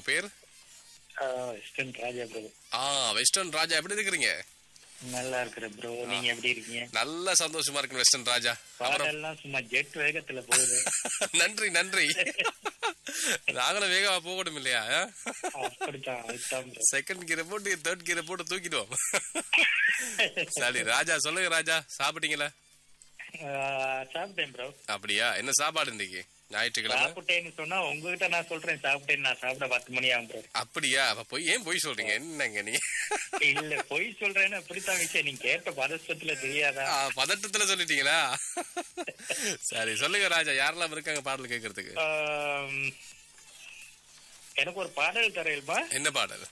உங்க பேர் western Raja bro ஆ வெஸ்டர்ன் ராஜா எப்படி இருக்கிறீங்க நல்லா இருக்கிற ப்ரோ நீங்க எப்படி இருக்கீங்க நல்ல சந்தோஷமா இருக்கு வெஸ்டர்ன் ராஜா அப்புறம் பாடெல்லாம் சும்மா ஜெட் வேகத்துல போகுது நன்றி நன்றி நாங்களும் வேகமா போகணும் இல்லையா அப்படித்தான் அதுதான் bro. செகண்ட் கீரை போட்டு தேர்ட் கீரை போட்டு தூக்கிடுவோம் சரி ராஜா சொல்லுங்க ராஜா சாப்பிட்டீங்களா ஆஹ் சாப்பிட்டேன் ப்ரோ அப்படியா என்ன சாப்பாடு இன்னைக்கு ஞாயிற்றுக்கிழமை சாப்பிட்டேன்னு சொன்னா உங்ககிட்ட நான் சொல்றேன் சாப்பிட்டேன்னு நான் சாப்பிட பத்து மணி ஆகும் ப்ரோ அப்படியா அப்ப போய் ஏன் போய் சொல்றீங்க என்னங்க நீ இல்ல பொய் சொல்றேன்னு அப்படித்தான் விஷயம் நீங்க கேட்ட பதஸ்பத்துல தெரியாதா ஆ, பதட்டத்துல சொல்லிட்டீங்களா சரி சொல்லுங்க ராஜா யாரெல்லாம் இருக்காங்க பாடல் கேட்கறதுக்கு ஆம், எனக்கு ஒரு பாடல் தரையில்மா என்ன பாடல்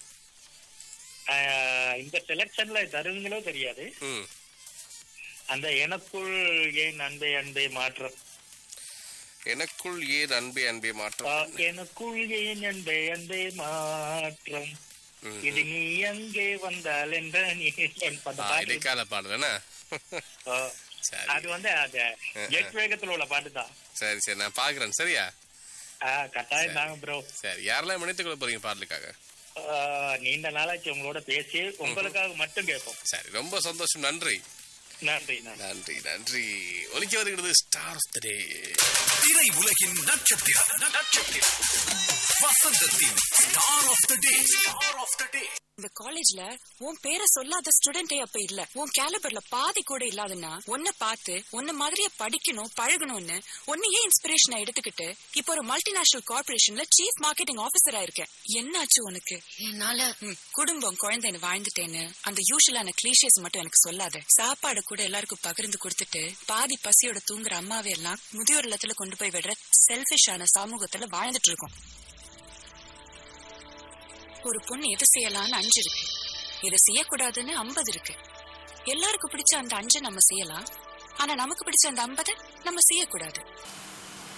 இந்த செலக்ஷன்ல தருவீங்களோ தெரியாது ம் அந்த எனக்குள் ஏன் அன்பே அன்பே மாற்றம் எனக்குள் ஏன் அன்பே அன்பே மாற்றம் ஆ, எனக்குள் ஏன் அன்பே அன்பே மாற்றம் ம். இது நீ அங்கே வந்தால் என்ற நீ என் பத ஆ, பாட்டு. இடைக்கால பாடல் என்ன ஆ, சரி அது வந்து அது ஜெட் வேகத்துல உள்ள பாட்டு தான் சரி சரி நான் பாக்குறேன் சரியா கட்டாயம் தாங்க ப்ரோ சரி யாரெல்லாம் இணைத்துக் கொள்ள போறீங்க பாடலுக்காக நீண்ட நாளாச்சு உங்களோட பேசி உங்களுக்காக மட்டும் கேட்போம் சரி ரொம்ப சந்தோஷம் நன்றி நன்றி நன்றி நன்றி நன்றி ஒலிக்க வருகிறது ஸ்டார் ஆஃப் த டே திரை உலகின் நட்சத்திரம் நட்சத்திரம் வசந்தத்தின் star of the day star of the day இந்த காலேஜ்ல உன் பேரை சொல்லாத ஸ்டூடெண்டே அப்ப இல்ல உன் கேலிபர்ல பாதி கூட இல்லாதன்னா உன்னை பார்த்து உன்ன மாதிரியே படிக்கணும் பழகணும்னு உன்னையே இன்ஸ்பிரேஷனா எடுத்துக்கிட்டு இப்போ ஒரு மல்டிநேஷனல் கார்பரேஷன்ல சீஃப் மார்க்கெட்டிங் ஆபீசரா இருக்க என்னாச்சு உனக்கு என்னால ம், குடும்பம் குழந்தைன்னு வாழ்ந்துட்டேன்னு அந்த யூஷுவலான கிளீஷேஸ் மட்டும் எனக்கு சொல்லாத சாப்பாடு கூட எல்லாருக்கும் பகிர்ந்து கொடுத்துட்டு பாதி பசியோட தூங்குற அம்மாவை எல்லாம் முதியோர் இல்லத்துல கொண்டு போய் விடுற செல்பிஷான சமூகத்துல வாழ்ந்துட்டு இருக்கோம் ஒரு பொண்ணு எது செய்யலாம்னு அஞ்சு இருக்கு எது செய்யக்கூடாதுன்னு ஐம்பது இருக்கு எல்லாருக்கும் பிடிச்ச அந்த அஞ்சை நம்ம செய்யலாம் ஆனா நமக்கு பிடிச்ச அந்த ஐம்பதை நம்ம செய்யக்கூடாது